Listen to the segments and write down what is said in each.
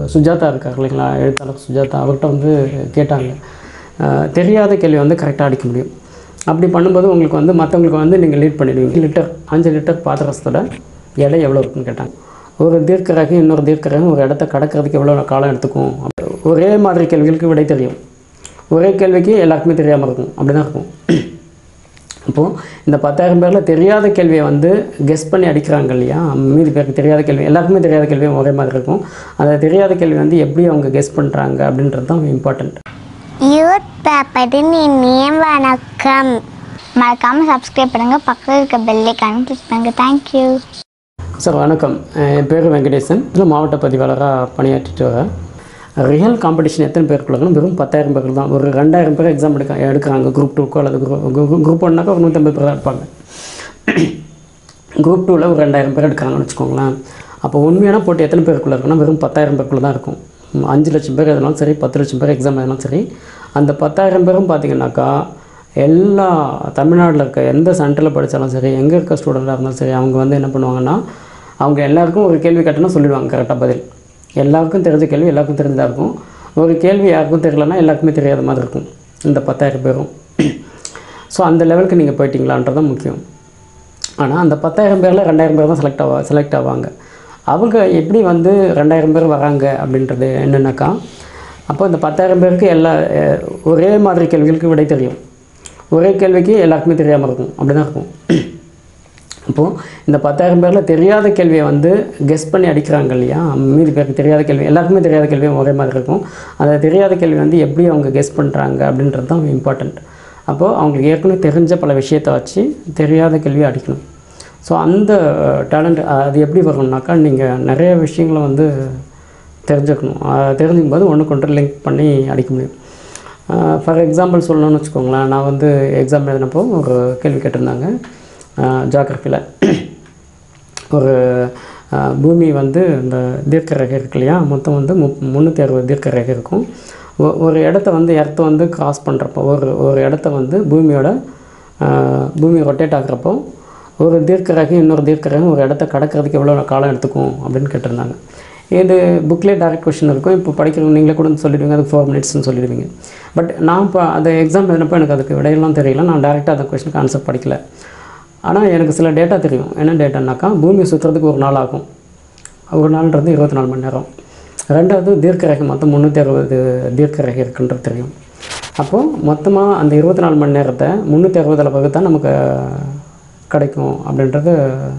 சுஜாதா இருக்கார் இல்லைங்களா எழுத்தாளர் சுஜாதா அவர்கிட்ட வந்து கேட்டாங்க அஹ், தெரியாத கேள்வி வந்து கரெக்டாக அடிக்க முடியும் அப்படி பண்ணும்போது உங்களுக்கு வந்து மற்றவங்களுக்கு வந்து நீங்கள் லீட் பண்ணிடுவீங்க லிட்டர் அஞ்சு லிட்டர் பாத்திரத்தோட எடை எவ்வளோ இருக்குன்னு கேட்டாங்க ஒரு தீர்க்கரகு இன்னொரு தீர்க்கரகு ஒரு இடத்த கடக்கிறதுக்கு எவ்வளோ காலம் எடுத்துக்கும் அப்ப ஒரே மாதிரி கேள்விகளுக்கு விடை தெரியும் ஒரே கேள்விக்கு எல்லாருக்குமே தெரியாமல் இருக்கும் அப்படி தான் இருக்கும் அப்போது இந்த பத்தாயிரம் பேரில் தெரியாத கேள்வியை வந்து கெஸ் பண்ணி அடிக்கிறாங்க இல்லையா மீதி பேருக்கு தெரியாத கேள்வி எல்லாருக்குமே தெரியாத கேள்வியும் ஒரே மாதிரி இருக்கும் அந்த தெரியாத கேள்வி வந்து எப்படி அவங்க கெஸ் பண்ணுறாங்க அப்படின்றது தான் இம்பார்ட்டண்ட் யூத் பேப்பரின் இனிய வணக்கம் மறக்காம சப்ஸ்கிரைப் பண்ணுங்க பக்கத்தில் இருக்க பெல்லைக்கான கிளிக் பண்ணுங்க தேங்க்யூ சார் வணக்கம் அஹ் என் பேர் வெங்கடேசன் இதில் மாவட்ட பதிவாளராக பணியாற்றிட்டு வரேன் ரியல் காம்படிஷன் எத்தனை பேருக்குள்ளதுன்னு வெறும் பத்தாயிரம் பேருக்கு தான் ஒரு ரெண்டாயிரம் பேர் எக்ஸாம் எடுக்க எடுக்கிறாங்க குரூப் டூக்கோ அல்லது குரூப் குரூப் ஒன்னாக்கா ஒரு நூற்றம்பது பேர் தான் இருப்பாங்க குரூப் டூவில் ஒரு ரெண்டாயிரம் பேர் எடுக்கிறாங்கன்னு வச்சுக்கோங்களேன் அப்போ உண்மையான போட்டி எத்தனை பேருக்குள்ளே இருக்குன்னா வெறும் பத்தாயிரம் பேருக்குள்ளே தான் இருக்கும் ம், அஞ்சு லட்சம் பேர் எதுனாலும் சரி பத்து லட்சம் பேர் எக்ஸாம் எதுனாலும் சரி அந்த பத்தாயிரம் பேரும் பார்த்தீங்கன்னாக்கா எல்லா தமிழ்நாட்டில் இருக்க எந்த சென்டரில் படித்தாலும் சரி எங்கே இருக்க ஸ்டூடெண்ட்டாக இருந்தாலும் சரி அவங்க வந்து என்ன பண்ணுவாங்கன்னா அவங்க எல்லாருக்கும் ஒரு கேள்வி கேட்டோன்னா சொல்லிடுவாங்க கரெக்டாக பதில் எல்லாருக்கும் தெரிஞ்ச கேள்வி எல்லாருக்கும் தெரிஞ்சதாக இருக்கும் ஒரு கேள்வி யாருக்கும் தெரியலன்னா எல்லாருக்குமே தெரியாத மாதிரி இருக்கும் இந்த பத்தாயிரம் பேரும் ஸோ அந்த லெவலுக்கு நீங்கள் போயிட்டீங்களான்றது தான் முக்கியம் ஆனால் அந்த பத்தாயிரம் பேரில் ரெண்டாயிரம் பேர் தான் செலக்ட் ஆவா செலக்ட் ஆவாங்க அவங்க எப்படி வந்து ரெண்டாயிரம் பேர் வராங்க அப்படின்றது என்னென்னாக்கா அப்போ இந்த பத்தாயிரம் பேருக்கு எல்லா அஹ், ஒரே மாதிரி கேள்விகளுக்கு விடை தெரியும் ஒரே கேள்விக்கு எல்லாருக்குமே தெரியாமல் இருக்கும் அப்படி தான் இருக்கும் அப்போது இந்த பத்தாயிரம் பேரில் தெரியாத கேள்வியை வந்து கெஸ் பண்ணி அடிக்கிறாங்க இல்லையா மீதி பேருக்கு தெரியாத கேள்வி எல்லாருக்குமே தெரியாத கேள்வியும் ஒரே மாதிரி இருக்கும் அந்த தெரியாத கேள்வி வந்து எப்படி அவங்க கெஸ் பண்ணுறாங்க அப்படின்றது தான் இம்பார்ட்டண்ட் அப்போது அவங்களுக்கு ஏற்கனவே தெரிஞ்ச பல விஷயத்தை வச்சு தெரியாத கேள்வியை அடிக்கணும் ஸோ அந்த டேலண்ட் அது எப்படி வரும்னாக்கா நீங்கள் நிறைய விஷயங்களை வந்து தெரிஞ்சுக்கணும் அது தெரிஞ்சுக்கும் போது ஒன்றுக்கு ஒன்று லிங்க் பண்ணி அடிக்க முடியும் ஃபார் எக்ஸாம்பிள் சொல்லணும்னு வச்சுக்கோங்களேன் நான் வந்து எக்ஸாம் எழுதினப்போ ஒரு கேள்வி கேட்டிருந்தாங்க ஜாகிரஃபியில் ஒரு அஹ், பூமி வந்து இந்த தீர்க்க ரேகை இருக்கு இல்லையா மொத்தம் வந்து முப் முந்நூற்றி அறுபது தீர்க்க ரேகை இருக்கும் ஒ- ஒரு இடத்த வந்து எர்த்தை வந்து கிராஸ் பண்ணுறப்போ ஒரு ஒரு இடத்த வந்து பூமியோட அஹ், பூமி ரொட்டேட் ஆகுறப்போ ஒரு தீர்க்க ரேகை இன்னொரு தீர்க்க ரேகை ஒரு இடத்த கடக்கிறதுக்கு எவ்வளோ காலம் எடுத்துக்கும் அப்படின்னு கேட்டிருந்தாங்க இது புக்லேயே டேரக்ட் கொஷின் இருக்கும் இப்போ படிக்கிறவங்க நீங்களே கூட சொல்லிடுவீங்க அது ஃபோர் மினிட்ஸ்னு சொல்லிடுவீங்க பட் நான் இப்போ அந்த எக்ஸாம் எழுதினப்போ எனக்கு அதுக்கு விடையெல்லாம் தெரியல நான் டேரெக்டாக அந்த கொஷனுக்கு ஆன்சர் படிக்கல ஆனால் எனக்கு சில டேட்டா தெரியும் என்ன டேட்டானாக்கா பூமி சுற்றுறதுக்கு ஒரு நாள் ஆகும் ஒரு நாள்ன்றது இருபத்தி நாலு மணி நேரம் ரெண்டாவது தீர்க்க ரேகை மொத்தம் முந்நூற்றி அறுபது தீர்க்க ரேகை இருக்குன்றது தெரியும் அப்போது மொத்தமாக அந்த இருபத்தி நாலு மணி நேரத்தை முந்நூற்றி அறுபதில் வகுத்தா நமக்கு கிடைக்கும் அப்படின்றது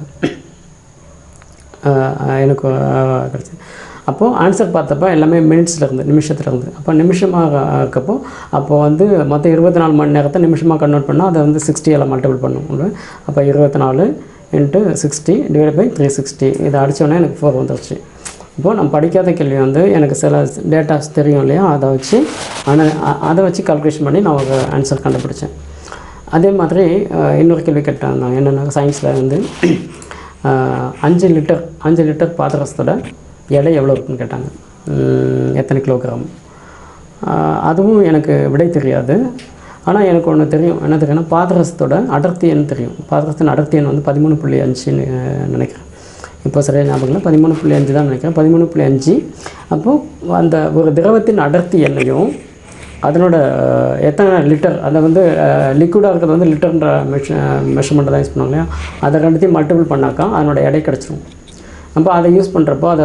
ஆஹ் எனக்கு ஆஹ் கிடச்சி அப்போது ஆன்சர் பார்த்தப்ப எல்லாமே மினிட்ஸில் இருந்து நிமிஷத்தில் இருந்து அப்போ நிமிஷமாக இருக்கப்போ அப்போ வந்து மொத்தம் இருபத்தி நாலு மணி நேரத்தை நிமிஷமாக கன்வெர்ட் பண்ணால் அதை வந்து சிக்ஸ்டியால் மல்டிபிள் பண்ணும் அப்போ இருபத்தி நாலு into sixty divide by three sixty இதை அடித்தோடனே எனக்கு ஃபோர் வந்துருச்சு இப்போது நான் படிக்காத கேள்வி வந்து எனக்கு சில டேட்டாஸ் தெரியும் இல்லையா அதை வச்சு ஆனால் அதை வச்சு கால்குலேஷன் பண்ணி நான் ஒரு ஆன்சர் கண்டுபிடிச்சேன் அதே மாதிரி அஹ், இன்னொரு கேள்வி கேட்டேன் நான் என்னென்னா சயின்ஸில் வந்து அஹ், அஞ்சு லிட்டர் அஞ்சு லிட்டர் பாத்திரத்தோட எடை எவ்வளோ இருக்குன்னு கேட்டாங்க உம், எத்தனை கிலோகிராம் அஹ், அதுவும் எனக்கு விடை தெரியாது ஆனால் எனக்கு ஒன்று தெரியும் என்ன தெரியும்னா பாதரசத்தோட அடர்த்தி எண் தெரியும் பாதரசத்தின் அடர்த்தி எண் வந்து பதிமூணு புள்ளி அஞ்சுன்னு அஹ், நினைக்கிறேன் இப்போ சரியாக ஞாபகம் இல்லை பதிமூணு புள்ளி அஞ்சு தான் நினைக்கிறேன் பதிமூணு புள்ளி அஞ்சு அப்போது அந்த ஒரு திரவத்தின் அடர்த்தி எண்ணையும் அதனோட அஹ், எத்தனை லிட்டர் அதை வந்து லிக்விடாக இருக்கிறது வந்து லிட்டர்ன்ற மெஷ மெஷர்மெண்ட் தான் யூஸ் பண்ணுவாங்க இல்லையா அதை ரெண்டுத்தையும் மல்டிபிள் பண்ணாக்கா அதனோட எடை கிடச்சிரும் அப்போ அதை யூஸ் பண்ணுறப்போ அதை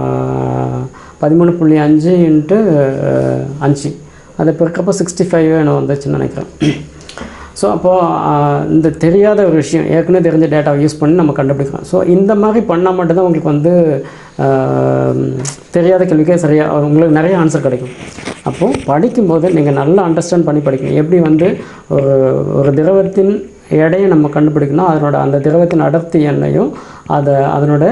பதிமூணு புள்ளி அஞ்சு இன்ட்டு அஞ்சு அதை பெருக்கப்போ சிக்ஸ்டி ஃபைவ் எனக்கு வந்துச்சுன்னு நினைக்கிறேன் ஸோ அப்போது இந்த தெரியாத ஒரு விஷயம் ஏற்கனவே தெரிஞ்ச டேட்டாவை யூஸ் பண்ணி நம்ம கண்டுபிடிக்கலாம் ஸோ இந்த மாதிரி பண்ணால் மட்டும்தான் உங்களுக்கு வந்து ஆஹ், தெரியாத கேள்விக்கே சரியாக உங்களுக்கு நிறைய ஆன்சர் கிடைக்கும் அப்போது படிக்கும்போது நீங்கள் நல்லா அண்டர்ஸ்டாண்ட் பண்ணி படிக்கணும் எப்படி வந்து ஒரு ஒரு திரவத்தின் எடையை நம்ம கண்டுபிடிக்கணும் அதனோட அந்த திரவத்தின் அடர்த்தி எண்ணையும் அதை அதனோட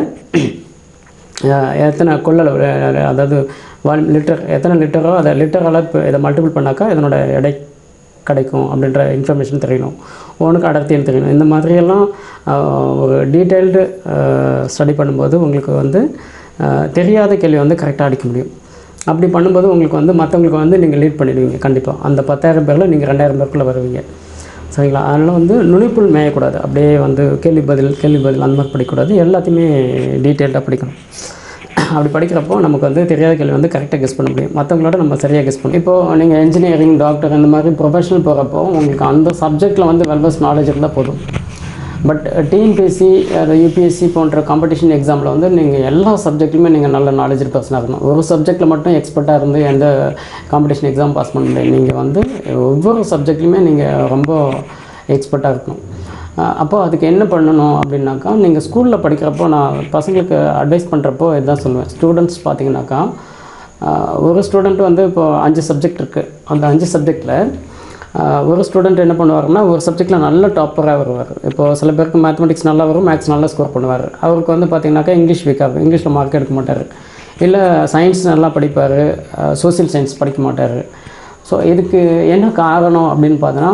அஹ் எத்தனை கொள்ளளவு அஹ் அதாவது ஒன் லிட்டர் எத்தனை லிட்டரோ அதை லிட்டர் அளவு இதை மல்டிபிள் பண்ணாக்கா இதனோட எடை கிடைக்கும் அப்படின்ற இன்ஃபர்மேஷன் தெரியணும் உனக்கு அடர்த்தின்னு தெரியணும் இந்த மாதிரியெல்லாம் அஹ், ஒரு டீட்டெயில்டு ஸ்டடி பண்ணும்போது உங்களுக்கு வந்து அஹ், தெரியாத கேள்வி வந்து கரெக்டாக அடிக்க முடியும் அப்படி பண்ணும்போது உங்களுக்கு வந்து மற்றவங்களுக்கு வந்து நீங்கள் லீட் பண்ணிடுவீங்க கண்டிப்பாக அந்த பத்தாயிரம் பேரில் நீங்கள் ரெண்டாயிரம் பேருக்குள்ளே வருவீங்க சரிங்களா அதனால் வந்து நுனிப்புள் மேயக்கூடாது அப்படியே வந்து கேள்வி பதில் கேள்வி பதில் அந்த மாதிரி படிக்கக்கூடாது எல்லாத்தையுமே டீட்டெயில்டாக படிக்கணும் அப்படி படிக்கிறப்போ நமக்கு வந்து தெரியாத கேள்வி வந்து கரெக்டாக கெஸ் பண்ண முடியும் மற்றவங்களோட நம்ம சரியாக கெஸ் பண்ணணும் இப்போது நீங்கள் இன்ஜினியரிங் டாக்டர் இந்த மாதிரி ப்ரொஃபஷனல் போகிறப்போ உங்களுக்கு அந்த சப்ஜெக்ட்டில் வந்து வெல்பஸ் நாலேஜ் இருந்தால் போதும் பட் டிஎன்பிஎஸ்சி யூபிஎஸ்சி போன்ற காம்படிஷன் எக்ஸாமில் வந்து நீங்கள் எல்லா சப்ஜெக்ட்லையுமே நீங்கள் நல்ல நாலேஜ் பர்சனாக இருக்கணும் ஒரு சப்ஜெக்ட்டில் மட்டும் எக்ஸ்பர்ட்டாக இருந்து எந்த காம்படிஷன் எக்ஸாம் பாஸ் பண்ண முடியாது நீங்கள் வந்து ஒவ்வொரு சப்ஜெக்ட்லையுமே நீங்கள் ரொம்ப எக்ஸ்பர்ட்டாக இருக்கணும் அஹ் அப்போ அதுக்கு என்ன பண்ணணும் அப்படின்னாக்கா நீங்கள் ஸ்கூலில் படிக்கிறப்போ நான் பசங்களுக்கு அட்வைஸ் பண்ணுறப்போ இதுதான் சொல்லுவேன் ஸ்டூடெண்ட்ஸ் பார்த்தீங்கன்னாக்கா அஹ் ஒரு ஸ்டூடெண்ட் வந்து இப்போ அஞ்சு சப்ஜெக்ட் இருக்குது அந்த அஞ்சு சப்ஜெக்டில் ஒரு ஸ்டூடெண்ட் என்ன பண்ணுவாருன்னா ஒரு சப்ஜெக்ட்டில் நல்ல டாப்பராக வருவார் இப்போ சில பேருக்கு மேத்தமெட்டிக்ஸ் நல்லா வரும் மேக்ஸ் நல்லா ஸ்கோர் பண்ணுவார் அவருக்கு வந்து பார்த்தீங்கன்னாக்கா இங்கிலீஷ் வீக்காக இருக்கும் இங்கிலீஷில் மார்க் எடுக்க மாட்டார் இல்லை சயின்ஸ் நல்லா படிப்பார் சோஷியல் சயின்ஸ் படிக்க மாட்டார் ஸோ இதுக்கு என்ன காரணம் அப்படின்னு பார்த்தோன்னா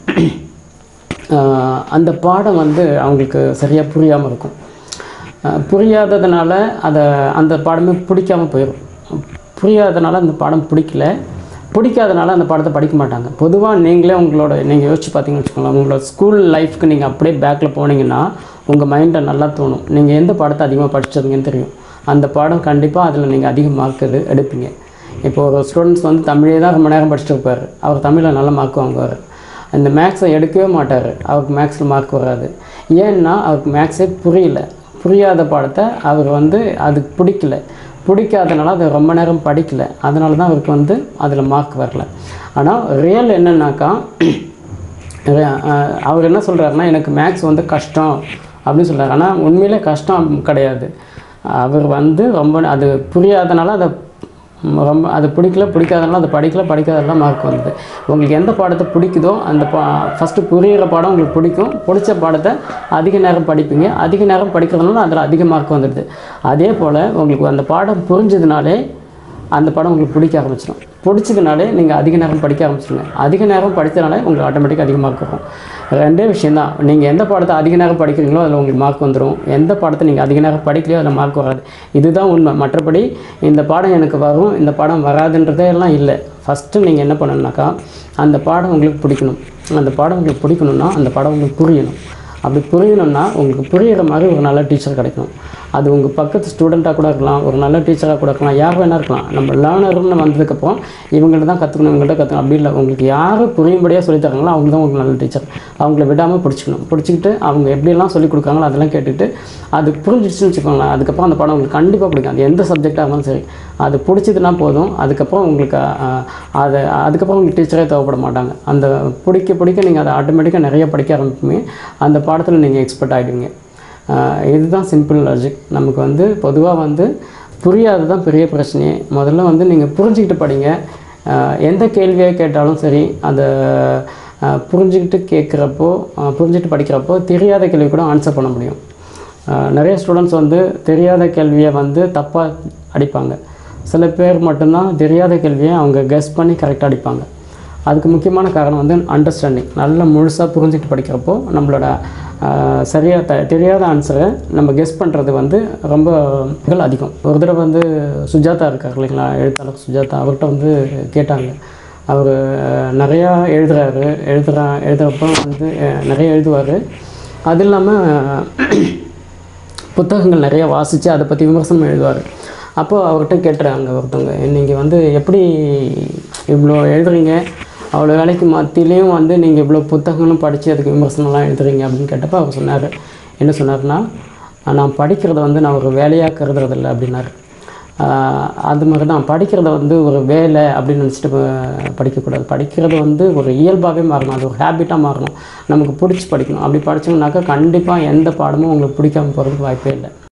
ஆஹ் அந்த பாடம் வந்து அவங்களுக்கு சரியாக புரியாமல் இருக்கும் ஆஹ் புரியாததுனால அதை அந்த பாடமே பிடிக்காம போயிடும் புரியாததுனால அந்த பாடம் பிடிக்கல பிடிக்காதனால அந்த பாடத்தை படிக்க மாட்டாங்க பொதுவாக நீங்களே உங்களோட நீங்கள் யோசிச்சு பார்த்தீங்கன்னு வச்சுக்கோங்களேன் உங்களோட ஸ்கூல் லைஃப்க்கு நீங்கள் அப்படியே பேக்கில் போனீங்கன்னா உங்கள் மைண்டில் நல்லா தோணும் நீங்கள் எந்த பாடத்தை அதிகமாக படிச்சிருங்கன்னு தெரியும் அந்த பாடம் கண்டிப்பாக அதில் நீங்கள் அதிக மார்க் எடு எடுப்பீங்க இப்போ ஒரு ஸ்டூடெண்ட்ஸ் வந்து தமிழே தான் ரொம்ப நேரம் படிச்சுட்டு இருப்பார் அவர் தமிழில் நல்ல மார்க் வாங்குவார் இந்த மேக்ஸை எடுக்கவே மாட்டார் அவருக்கு மேக்ஸில் மார்க் வராது ஏன்னா அவருக்கு மேக்ஸே புரியல புரியாத பாடத்தை அவர் வந்து அதுக்கு பிடிக்கல பிடிக்காதனால அதை ரொம்ப நேரம் படிக்கல அதனால தான் அவருக்கு வந்து அதில் மார்க் வரல ஆனால் ரியல் என்னன்னாக்கா அஹ் அவர் என்ன சொல்கிறாருன்னா எனக்கு மேக்ஸ் வந்து கஷ்டம் அப்படின்னு சொல்கிறார் ஆனால் உண்மையிலே கஷ்டம் கிடையாது அவர் வந்து ரொம்ப அது புரியாதனால அதை ம், ரொம்ப அது பிடிக்கல பிடிக்காதனால அதை படிக்கல படிக்காதனால மார்க் வந்தது உங்களுக்கு எந்த பாடத்தை பிடிக்குதோ அந்த பா ஃபஸ்ட்டு புரியிற பாடம் உங்களுக்கு பிடிக்கும் பிடிச்ச பாடத்தை அதிக நேரம் படிப்பீங்க அதிக நேரம் படிக்கிறதுனால அதில் அதிக மார்க் வந்துடுது அதே போல் உங்களுக்கு அந்த பாடம் புரிஞ்சதுனாலே அந்த படம் உங்களுக்கு பிடிக்க ஆரம்பிச்சிடும் பிடிச்சதுனாலே நீங்கள் அதிக நேரம் படிக்க ஆரம்பிச்சிடுங்க அதிக நேரம் படித்தனாலே உங்களுக்கு ஆட்டோமேட்டிக்காக அதிக மார்க் வரும் ரெண்டே விஷயந்தான் நீங்கள் எந்த பாடத்தை அதிக நேரம் படிக்கிறீங்களோ அதில் உங்களுக்கு மார்க் வந்துடும் எந்த பாடத்தை நீங்கள் அதிக நேரம் படிக்கலையோ அதில் மார்க் வராது இதுதான் உண்மை மற்றபடி இந்த பாடம் எனக்கு வரும் இந்த பாடம் வராதுன்றதே எல்லாம் இல்லை ஃபஸ்ட்டு நீங்கள் என்ன பண்ணணுனாக்கா அந்த பாடம் உங்களுக்கு பிடிக்கணும் அந்த பாடம் உங்களுக்கு பிடிக்கணும்னா அந்த பாடம் உங்களுக்கு புரியணும் அப்படி புரியணும்னா உங்களுக்கு புரியிற மாதிரி ஒரு நல்ல டீச்சர் கிடைக்கணும் அது உங்கள் பக்கத்து ஸ்டூடெண்ட்டாக கூட இருக்கலாம் ஒரு நல்ல டீச்சராக கூட இருக்கலாம் யார் வேணா இருக்கலாம் நம்ம லேர்னர்னு வந்ததுக்கப்புறம் இவங்கள்ட்ட தான் கற்றுக்கணும் இவங்கள்ட்ட கற்றுக்கணும் அப்படி இல்லை உங்களுக்கு யார் புரியும்படியாக சொல்லித் தராங்களோ அவங்க தான் உங்களுக்கு நல்ல டீச்சர் அவங்கள விடாமல் பிடிச்சிக்கணும் பிடிச்சிக்கிட்டு அவங்க எப்படியெல்லாம் சொல்லிக் கொடுக்காங்களோ அதெல்லாம் கேட்டுட்டு அது புரிஞ்சிடுச்சுன்னு வச்சுக்கோங்களேன் அதுக்கப்புறம் அந்த பாடம் உங்களுக்கு கண்டிப்பாக பிடிக்கும் அது எந்த சப்ஜெக்டாக இருந்தாலும் சரி அது பிடிச்சதுன்னா போதும் அதுக்கப்புறம் உங்களுக்கு அஹ், அதை அதுக்கப்புறம் உங்களுக்கு டீச்சரே தேவைப்பட மாட்டாங்க அந்த பிடிக்க பிடிக்க நீங்கள் அதை ஆட்டோமேட்டிக்காக நிறைய படிக்க ஆரம்பிப்பீங்க அந்த பாடத்தில் நீங்கள் எக்ஸ்பர்ட் ஆகிடுவீங்க ஆஹ் இதுதான் சிம்பிள் லாஜிக் நமக்கு வந்து பொதுவாக வந்து புரியாது தான் பெரிய பிரச்சனையே முதல்ல வந்து நீங்கள் புரிஞ்சுக்கிட்டு படிங்க ஆஹ் எந்த கேள்வியை கேட்டாலும் சரி அதை ஆஹ் புரிஞ்சுக்கிட்டு கேட்குறப்போ புரிஞ்சுக்கிட்டு படிக்கிறப்போ தெரியாத கேள்வி கூட ஆன்சர் பண்ண முடியும் ஆஹ் நிறைய ஸ்டூடெண்ட்ஸ் வந்து தெரியாத கேள்வியை வந்து தப்பாக அடிப்பாங்க சில பேர் மட்டும்தான் தெரியாத கேள்வியை அவங்க கெஸ் பண்ணி கரெக்டாக அடிப்பாங்க அதுக்கு முக்கியமான காரணம் வந்து அண்டர்ஸ்டாண்டிங் நல்லா முழுசாக புரிஞ்சுக்கிட்டு படிக்கிறப்போ நம்மளோட சரியாக த தெரியாத ஆன்சரை நம்ம கெஸ் பண்ணுறது வந்து ரொம்ப மிக அதிகம் ஒரு தடவை வந்து சுஜாதா இருக்கார் இல்லைங்களா எழுத்தாளர் சுஜாதா அவர்கிட்ட வந்து கேட்டாங்க அவர் நிறையா எழுதுறாரு எழுதுறா எழுதுகிறப்போ வந்து அஹ், நிறைய எழுதுவார் அது இல்லாமல் புத்தகங்கள் நிறைய வாசித்து அதை பற்றி விமர்சனம் எழுதுவார் அப்போது அவர்கிட்ட கேட்டுறாங்க ஒருத்தவங்க நீங்கள் வந்து எப்படி இவ்வளோ எழுதுறீங்க அவ்வளோ வேலைக்கு மத்தியிலையும் வந்து நீங்கள் இவ்வளோ புத்தகங்களும் படித்து அதுக்கு விமர்சனம்லாம் எழுதுறீங்க அப்படின்னு கேட்டப்போ அவர் சொன்னார் என்ன சொன்னார்னா நான் படிக்கிறத வந்து நான் ஒரு வேலையாக கருதுறதில்ல அப்படின்னாரு ஆஹ் அது மாதிரி தான் படிக்கிறத வந்து ஒரு வேலை அப்படின்னு நினச்சிட்டு ப- படிக்கக்கூடாது படிக்கிறது வந்து ஒரு இயல்பாகவே மாறணும் அது ஒரு ஹேபிட்டாக மாறணும் நமக்கு பிடிச்சி படிக்கணும் அப்படி படிச்சோம்னாக்கா கண்டிப்பாக எந்த பாடமும் உங்களுக்கு பிடிக்காம போகிறதுக்கு வாய்ப்பே இல்லை